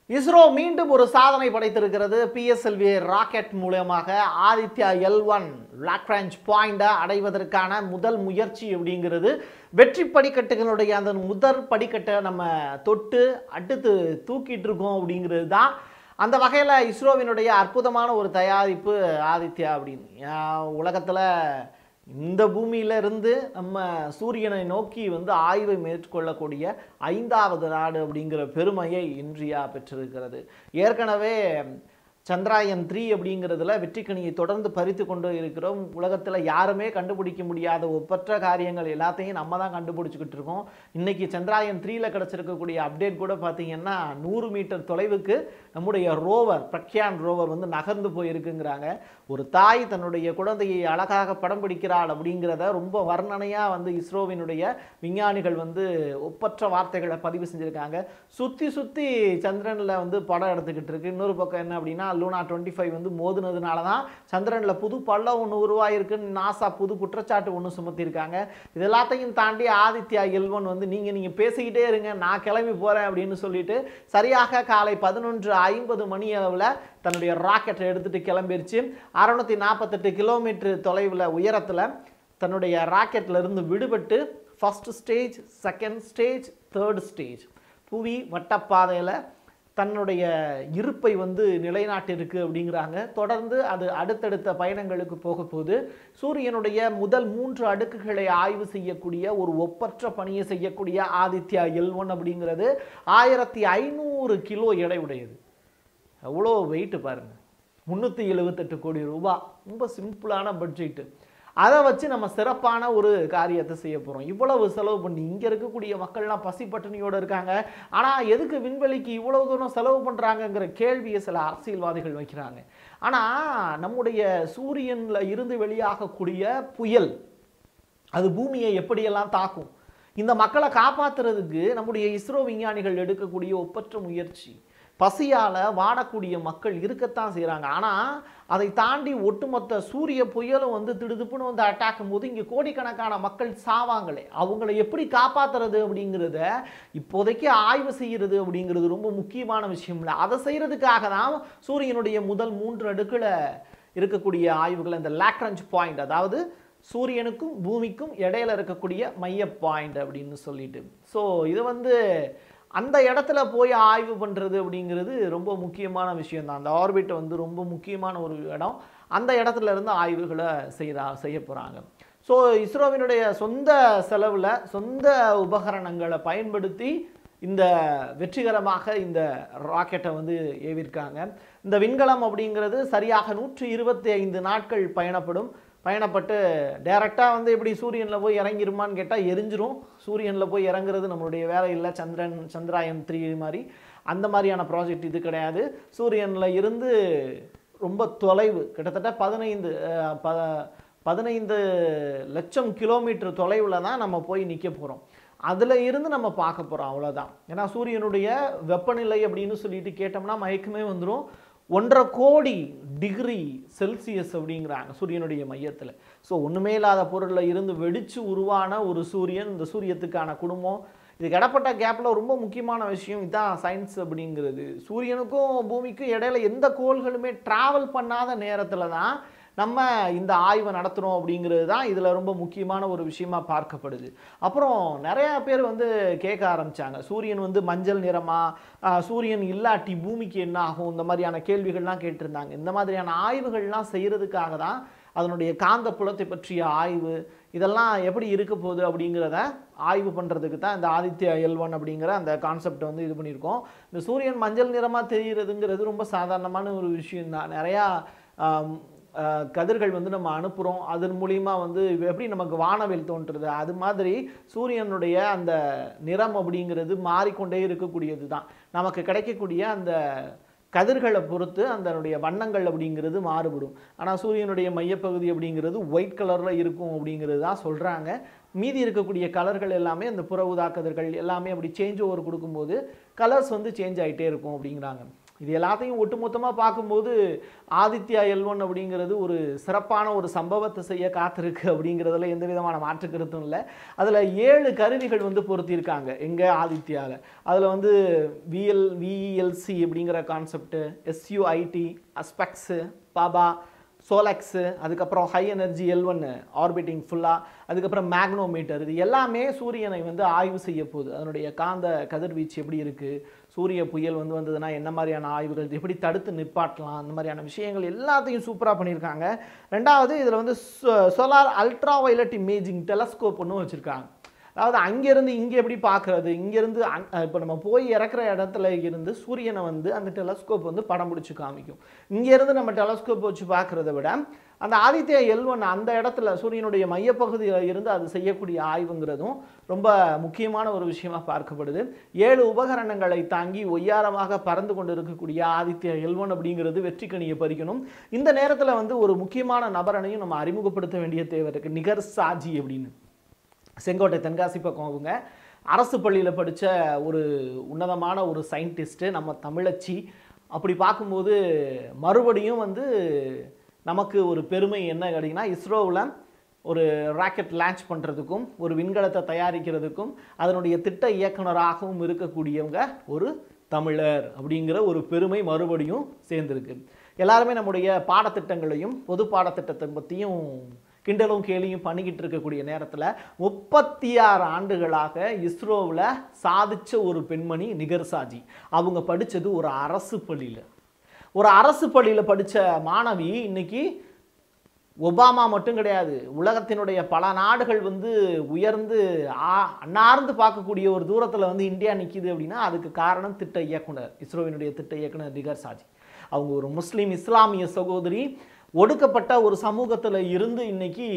இஸ்ரோ மீண்டும் ஒரு சாதனை படைத்திருக்கிறது பிஎஸ்எல்வி ராக்கெட் மூலமாக ஆதித்யா எல் ஒன் லாக்ராஞ்ச் பாயிண்டை அடைவதற்கான முதல் முயற்சி அப்படிங்கிறது வெற்றி படிக்கட்டுகளுடைய அந்த முதல் படிக்கட்டை நம்ம தொட்டு அடுத்து தூக்கிட்டு இருக்கோம் அப்படிங்கிறது தான் அந்த வகையில் இஸ்ரோவினுடைய அற்புதமான ஒரு தயாரிப்பு ஆதித்யா அப்படின்னு உலகத்தில் இந்த பூமியில இருந்து நம்ம சூரியனை நோக்கி வந்து ஆய்வை மேற்கொள்ளக்கூடிய ஐந்தாவது நாடு அப்படிங்கிற பெருமையை இந்தியா பெற்றிருக்கிறது ஏற்கனவே சந்திராயன் த்ரீ அப்படிங்கிறதுல வெற்றிக்கணியை தொடர்ந்து பறித்து கொண்டு இருக்கிறோம் உலகத்தில் யாருமே கண்டுபிடிக்க முடியாத ஒப்பற்ற காரியங்கள் எல்லாத்தையும் நம்ம தான் கண்டுபிடிச்சிக்கிட்டு இருக்கோம் இன்னைக்கு சந்திராயன் த்ரீல கிடச்சிருக்கக்கூடிய அப்டேட் கூட பார்த்தீங்கன்னா நூறு மீட்டர் தொலைவுக்கு நம்முடைய ரோவர் பிரக்யான் ரோவர் வந்து நகர்ந்து போயிருக்குங்கிறாங்க ஒரு தாய் தன்னுடைய குழந்தையை அழகாக படம் பிடிக்கிறாள் அப்படிங்கிறத ரொம்ப வர்ணனையாக வந்து இஸ்ரோவினுடைய விஞ்ஞானிகள் வந்து ஒப்பற்ற வார்த்தைகளை பதிவு செஞ்சுருக்காங்க சுற்றி சுற்றி சந்திரனில் வந்து படம் எடுத்துக்கிட்டு இருக்கு இன்னொரு பக்கம் என்ன அப்படின்னா லூனா டுவெண்ட்டி ஃபைவ் வந்து மோதுனதுனால தான் சந்திரனில் புது பள்ளம் ஒன்று உருவாயிருக்குன்னு நாசா புது குற்றச்சாட்டு ஒன்று சுமத்திருக்காங்க இது எல்லாத்தையும் தாண்டி ஆதித்யா எல்வன் வந்து நீங்கள் நீங்கள் பேசிக்கிட்டே இருங்க நான் கிளம்பி போகிறேன் அப்படின்னு சொல்லிட்டு சரியாக காலை பதினொன்று ஐம்பது மணி அளவில் தன்னுடைய ராக்கெட்டை எடுத்துகிட்டு கிளம்பிருச்சு அறுநூத்தி நாற்பத்தெட்டு கிலோமீட்டர் தொலைவில் உயரத்தில் தன்னுடைய ராக்கெட்ல இருந்து விடுபட்டு first stage second stage third stage புவி வட்டப்பாதையில் தன்னுடைய இருப்பை வந்து நிலைநாட்டிருக்கு அப்படிங்கிறாங்க தொடர்ந்து அது அடுத்தடுத்த பயணங்களுக்கு போக போது சூரியனுடைய முதல் மூன்று அடுக்குகளை ஆய்வு செய்யக்கூடிய ஒரு ஒப்பற்ற பணியை செய்யக்கூடிய ஆதித்யா எல் ஒன் அப்படிங்கிறது ஆயிரத்தி ஐநூறு கிலோ எடை உடையது எவ்வளோ வெயிட் பாருங்க முந்நூற்றி எழுபத்தெட்டு கோடி ரூபாய் ரொம்ப சிம்பிளான பட்ஜெட்டு அதை வச்சு நம்ம சிறப்பான ஒரு காரியத்தை செய்ய போகிறோம் இவ்வளவு செலவு பண்ணி இங்கே இருக்கக்கூடிய மக்கள்லாம் பசி பட்டினியோடு இருக்காங்க ஆனால் எதுக்கு விண்வெளிக்கு இவ்வளவு தூரம் செலவு பண்ணுறாங்கங்கிற கேள்வியை சில அரசியல்வாதிகள் வைக்கிறாங்க ஆனால் நம்முடைய சூரியனில் இருந்து வெளியாகக்கூடிய புயல் அது பூமியை எப்படியெல்லாம் தாக்கும் இந்த மக்களை காப்பாத்துறதுக்கு நம்முடைய இஸ்ரோ விஞ்ஞானிகள் எடுக்கக்கூடிய ஒப்பற்ற முயற்சி பசியால் வாடக்கூடிய மக்கள் இருக்கத்தான் செய்கிறாங்க ஆனால் அதை தாண்டி ஒட்டுமொத்த சூரிய புயலும் வந்து திடுதுப்புன்னு வந்து அட்டாக்கும் போது இங்கே கோடிக்கணக்கான மக்கள் சாவாங்களே அவங்கள எப்படி காப்பாத்துறது அப்படிங்கிறத இப்போதைக்கு ஆய்வு செய்கிறது அப்படிங்கிறது ரொம்ப முக்கியமான விஷயம் இல்லை அதை செய்கிறதுக்காக தான் சூரியனுடைய முதல் மூன்று அடுக்கில் இருக்கக்கூடிய ஆய்வுகள் இந்த லேக்ரஞ்ச் பாயிண்ட் அதாவது சூரியனுக்கும் பூமிக்கும் இடையில இருக்கக்கூடிய மைய பாயிண்ட் அப்படின்னு சொல்லிட்டு ஸோ இது வந்து அந்த இடத்துல போய் ஆய்வு பண்ணுறது அப்படிங்கிறது ரொம்ப முக்கியமான விஷயம் தான் அந்த ஆர்பிட் வந்து ரொம்ப முக்கியமான ஒரு இடம் அந்த இடத்துல இருந்து ஆய்வுகளை செய்கிறா செய்ய போகிறாங்க ஸோ இஸ்ரோவினுடைய சொந்த செலவில் சொந்த உபகரணங்களை பயன்படுத்தி இந்த வெற்றிகரமாக இந்த ராக்கெட்டை வந்து ஏவிருக்காங்க இந்த விண்கலம் அப்படிங்கிறது சரியாக நூற்றி இருபத்தி ஐந்து நாட்கள் பயணப்படும் பயணப்பட்டு டைரெக்டாக வந்து எப்படி சூரியனில் போய் இறங்கிருமான்னு கேட்டால் எரிஞ்சிரும் சூரியனில் போய் இறங்குறது நம்மளுடைய வேலை இல்லை சந்திரன் சந்திராயன் த்ரீ மாதிரி அந்த மாதிரியான ப்ராஜெக்ட் இது கிடையாது சூரியனில் இருந்து ரொம்ப தொலைவு கிட்டத்தட்ட பதினைந்து அஹ், ப பதினைந்து லட்சம் கிலோமீட்டர் தொலைவில் தான் நம்ம போய் நிற்க போகிறோம் அதில் இருந்து நம்ம பார்க்க போகிறோம் அவ்வளோதான் ஏன்னா சூரியனுடைய வெப்பநிலை அப்படின்னு சொல்லிட்டு கேட்டோம்னா மயக்கமே வந்துடும் ஒன்றரை கோடி டிகிரி செல்சியஸ் அப்படிங்கிறாங்க சூரியனுடைய மையத்தில் ஸோ ஒன்றுமே இல்லாத பொருளில் இருந்து வெடித்து உருவான ஒரு சூரியன் இந்த சூரியத்துக்கான குடும்பம் இதுக்கு இடப்பட்ட கேப்பில் ரொம்ப முக்கியமான விஷயம் இதுதான் சயின்ஸ் அப்படிங்கிறது சூரியனுக்கும் பூமிக்கும் இடையில எந்த கோள்களுமே ட்ராவல் பண்ணாத நேரத்தில் தான் நம்ம இந்த ஆய்வை நடத்துகிறோம் அப்படிங்கிறது தான் இதில் ரொம்ப முக்கியமான ஒரு விஷயமா பார்க்கப்படுது அப்புறம் நிறையா பேர் வந்து கேட்க ஆரம்பிச்சாங்க சூரியன் வந்து மஞ்சள் நிறமா ஆஹ், சூரியன் இல்லாட்டி பூமிக்கு என்ன ஆகும் இந்த மாதிரியான கேள்விகள்லாம் கேட்டிருந்தாங்க இந்த மாதிரியான ஆய்வுகள்லாம் செய்கிறதுக்காக தான் அதனுடைய காந்த புலத்தை பற்றிய ஆய்வு இதெல்லாம் எப்படி இருக்க போகுது அப்படிங்கிறத ஆய்வு பண்ணுறதுக்கு தான் இந்த ஆதித்யா எல்வன் அப்படிங்கிற அந்த கான்செப்டை வந்து இது பண்ணியிருக்கோம் இந்த சூரியன் மஞ்சள் நிறமாக தெரிகிறதுங்கிறது ரொம்ப சாதாரணமான ஒரு விஷயம் தான் நிறையா ஆம், அஹ், கதிர்கள் வந்து நம்ம அனுப்புகிறோம் அதன் மூலிமா வந்து எப்படி நமக்கு வானவில் தோன்றுறது அது மாதிரி சூரியனுடைய அந்த நிறம் அப்படிங்கிறது மாறிக்கொண்டே இருக்கக்கூடியது தான் நமக்கு கிடைக்கக்கூடிய அந்த கதிர்களை பொறுத்து அதனுடைய வண்ணங்கள் அப்படிங்கிறது மாறுபடும் ஆனால் சூரியனுடைய மையப்பகுதி அப்படிங்கிறது ஒயிட் கலரில் இருக்கும் அப்படிங்கிறது தான் சொல்கிறாங்க மீதி இருக்கக்கூடிய கலர்கள் எல்லாமே அந்த புற ஊதா கதிர்கள் எல்லாமே அப்படி சேஞ்ச் ஓவர் கொடுக்கும்போது கலர்ஸ் வந்து சேஞ்ச் ஆகிட்டே இருக்கும் அப்படிங்கிறாங்க இது எல்லாத்தையும் ஒட்டுமொத்தமாக பார்க்கும்போது ஆதித்யா எல்வன் அப்படிங்கிறது ஒரு சிறப்பான ஒரு சம்பவத்தை செய்ய காத்திருக்கு அப்படிங்கிறதுல எந்த விதமான மாற்று கருத்தும் இல்லை அதில் ஏழு கருவிகள் வந்து பொருத்தியிருக்காங்க எங்கே ஆதித்யாவில் அதில் வந்து விஎல் விஇஎல்சி அப்படிங்கிற concept SUIT ASPEX PAPA SOLEXS அதுக்கப்புறம் ஹை எனர்ஜி எல் ஒன்று ஆர்பிட்டிங் ஃபுல்லாக அதுக்கப்புறம் மேக்னோமீட்டர் இது எல்லாமே சூரியனை வந்து ஆய்வு செய்ய போகுது அதனுடைய காந்த கதிர்வீச்சு எப்படி இருக்குது சூரிய புயல் வந்து வந்ததுன்னா என்ன மாதிரியான ஆய்வுகள் எப்படி தடுத்து நிப்பாட்டலாம் அந்த மாதிரியான விஷயங்கள் எல்லாத்தையும் சூப்பராக பண்ணியிருக்காங்க ரெண்டாவது இதில் வந்து solar ultra violet imaging telescope ஒன்று வச்சுருக்காங்க அதாவது அங்கேருந்து இங்கே எப்படி பார்க்குறது இங்கேருந்து இப்போ நம்ம போய் இறக்குற இடத்துல இருந்து சூரியனை வந்து அந்த டெலஸ்கோப் வந்து படம் பிடிச்சி காமிக்கும் இங்கேருந்து நம்ம டெலஸ்கோப் வச்சு பார்க்குறத விட அந்த ஆதித்யா எல்வன் அந்த இடத்துல சூரியனுடைய மையப்பகுதியில் இருந்து அது செய்யக்கூடிய ஆய்வுங்கிறதும் ரொம்ப முக்கியமான ஒரு விஷயமா பார்க்கப்படுது ஏழு உபகரணங்களை தாங்கி ஒய்யாரமாக பறந்து கொண்டு இருக்கக்கூடிய ஆதித்யா எல்வன் அப்படிங்கிறது வெற்றி கனியை பறிக்கணும் இந்த நேரத்தில் வந்து ஒரு முக்கியமான நபரனையும் நம்ம அறிமுகப்படுத்த வேண்டிய தேவை இருக்குது நிகர் சாஜி அப்படின்னு செங்கோட்டை தென்காசி பக்கம் அவங்க அரசு பள்ளியில் படித்த ஒரு உன்னதமான ஒரு சயின்டிஸ்ட்டு நம்ம தமிழச்சி அப்படி பார்க்கும்போது மறுபடியும் வந்து நமக்கு ஒரு பெருமை என்ன கேட்டிங்கன்னா இஸ்ரோவில் ஒரு ராக்கெட் லான்ச் பண்ணுறதுக்கும் ஒரு விண்கலத்தை தயாரிக்கிறதுக்கும் அதனுடைய திட்ட இயக்குனராகவும் இருக்கக்கூடியவங்க ஒரு தமிழர் அப்படிங்கிற ஒரு பெருமை மறுபடியும் சேர்ந்துருக்கு எல்லாருமே நம்முடைய பாடத்திட்டங்களையும் பொது பாடத்திட்டத்தை பற்றியும் கிண்டலும் கேலியும் பண்ணிக்கிட்டு இருக்கக்கூடிய நேரத்தில் முப்பத்தி ஆறு ஆண்டுகளாக இஸ்ரோவில் சாதிச்ச ஒரு பெண்மணி நிகர்சாஜி அவங்க படித்தது ஒரு அரசு பள்ளியில் ஒரு அரசு பள்ளியில் படித்த மாணவி இன்னைக்கு ஒபாமா மட்டும் கிடையாது உலகத்தினுடைய பல நாடுகள் வந்து உயர்ந்து ஆ- அன்னார்ந்து பார்க்கக்கூடிய ஒரு தூரத்தில் வந்து இந்தியா நிற்கிது அப்படின்னா அதுக்கு காரணம் திட்ட இயக்குனர் இஸ்ரோவினுடைய திட்ட இயக்குனர் நிகர் சாஜி அவங்க ஒரு முஸ்லீம் இஸ்லாமிய சகோதரி ஒடுக்கப்பட்ட ஒரு சமூகத்தில் இருந்து இன்னைக்கு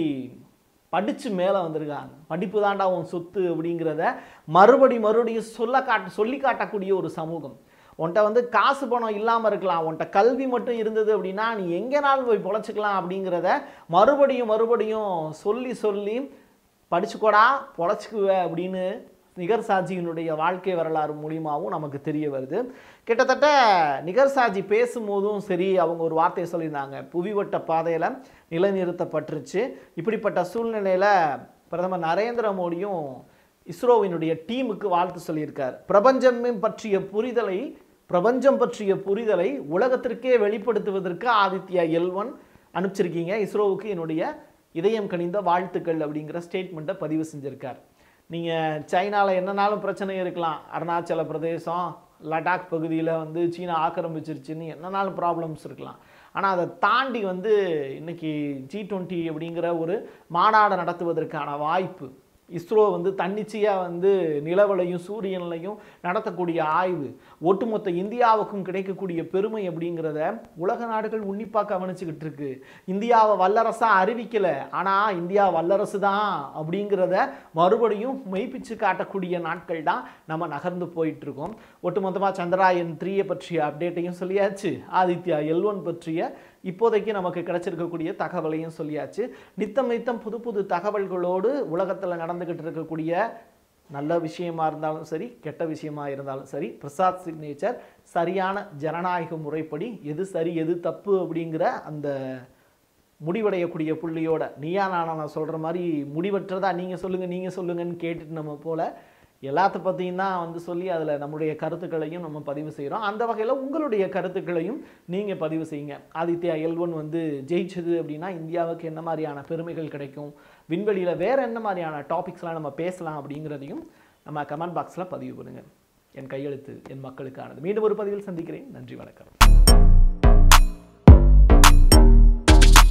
படித்து மேலே வந்திருக்காங்க படிப்பு தாண்டா உன் சொத்து அப்படிங்கிறத மறுபடி மறுபடியும் சொல்ல காட்டு சொல்லி காட்டக்கூடிய ஒரு சமூகம் உன்கிட்ட வந்து காசு பணம் இல்லாமல் இருக்கலாம் உன்கிட்ட கல்வி மட்டும் இருந்தது அப்படின்னா நீ எங்கேனாலும் போய் பொழைச்சிக்கலாம் அப்படிங்கிறத மறுபடியும் மறுபடியும் சொல்லி சொல்லி படிச்சுக்கோடா பொழைச்சிக்குவ அப்படின்னு நிகர் சாஜியினுடைய வாழ்க்கை வரலாறு மூலியமாகவும் நமக்கு தெரிய வருது கிட்டத்தட்ட நிகர் சாஜி பேசும்போதும் சரி அவங்க ஒரு வார்த்தையை சொல்லியிருந்தாங்க புவிவட்ட பாதையில் நிலைநிறுத்தப்பட்டுருச்சு இப்படிப்பட்ட சூழ்நிலையில் பிரதமர் நரேந்திர மோடியும் இஸ்ரோவினுடைய டீமுக்கு வாழ்த்து சொல்லியிருக்கார் பிரபஞ்சமே பற்றிய புரிதலை பிரபஞ்சம் பற்றிய புரிதலை உலகத்திற்கே வெளிப்படுத்துவதற்கு ஆதித்யா எல்வன் அனுப்பிச்சிருக்கீங்க இஸ்ரோவுக்கு என்னுடைய இதயம் கனிந்த வாழ்த்துக்கள் அப்படிங்கிற ஸ்டேட்மெண்ட்டை பதிவு செஞ்சிருக்கார் நீங்கள் சைனாவில் என்னனாலும் பிரச்சனை இருக்கலாம் அருணாச்சல பிரதேசம் லடாக் பகுதியில் வந்து சீனா ஆக்கிரமிச்சிருச்சுன்னு என்னனாலும் ப்ராப்ளம்ஸ் இருக்கலாம் ஆனால் அதை தாண்டி வந்து இன்னைக்கு ஜி டுவெண்ட்டி அப்படிங்கிற ஒரு மாநாடு நடத்துவதற்கான வாய்ப்பு இஸ்ரோ வந்து தன்னிச்சையாக வந்து நிலவலையும் சூரியன்லையும் நடத்தக்கூடிய ஆய்வு ஒட்டுமொத்த இந்தியாவுக்கும் கிடைக்கக்கூடிய பெருமை அப்படிங்கிறத உலக நாடுகள் உன்னிப்பாக கவனிச்சுக்கிட்டு இருக்கு இந்தியாவை வல்லரசாக அறிவிக்கலை ஆனால் இந்தியா வல்லரசு தான் அப்படிங்கிறத மறுபடியும் மெய்ப்பிச்சு காட்டக்கூடிய நாட்கள் தான் நம்ம நகர்ந்து போயிட்டு இருக்கோம் ஒட்டுமொத்தமாக சந்திராயன் த்ரீயை பற்றிய அப்டேட்டையும் சொல்லியாச்சு ஆதித்யா எல்வன் பற்றிய இப்போதைக்கு நமக்கு கிடைச்சிருக்கக்கூடிய தகவலையும் சொல்லியாச்சு நித்தம் நித்தம் புது புது தகவல்களோடு உலகத்தில் நடந்துக்கிட்டு இருக்கக்கூடிய நல்ல விஷயமா இருந்தாலும் சரி கெட்ட விஷயமா இருந்தாலும் சரி பிரசாத் சிக்னேச்சர் சரியான ஜனநாயக முறைப்படி எது சரி எது தப்பு அப்படிங்கிற அந்த முடிவடையக்கூடிய புள்ளியோட நீயா நானா நான் சொல்கிற மாதிரி முடிவற்றதா நீங்கள் சொல்லுங்கள் நீங்கள் சொல்லுங்கன்னு கேட்டுட்டு நம்ம போல எல்லாத்த பற்றியும் தான் வந்து சொல்லி அதில் நம்முடைய கருத்துக்களையும் நம்ம பதிவு செய்கிறோம் அந்த வகையில் உங்களுடைய கருத்துக்களையும் நீங்கள் பதிவு செய்யுங்க ஆதித்யா எல்வன் வந்து ஜெயிச்சது அப்படின்னா இந்தியாவுக்கு என்ன மாதிரியான பெருமைகள் கிடைக்கும் விண்வெளியில் வேறு என்ன மாதிரியான டாபிக்ஸ்லாம் நம்ம பேசலாம் அப்படிங்கிறதையும் நம்ம கமெண்ட் பாக்ஸில் பதிவு பண்ணுங்கள் என் கையெழுத்து என் மக்களுக்கானது மீண்டும் ஒரு பதிவில் சந்திக்கிறேன் நன்றி வணக்கம்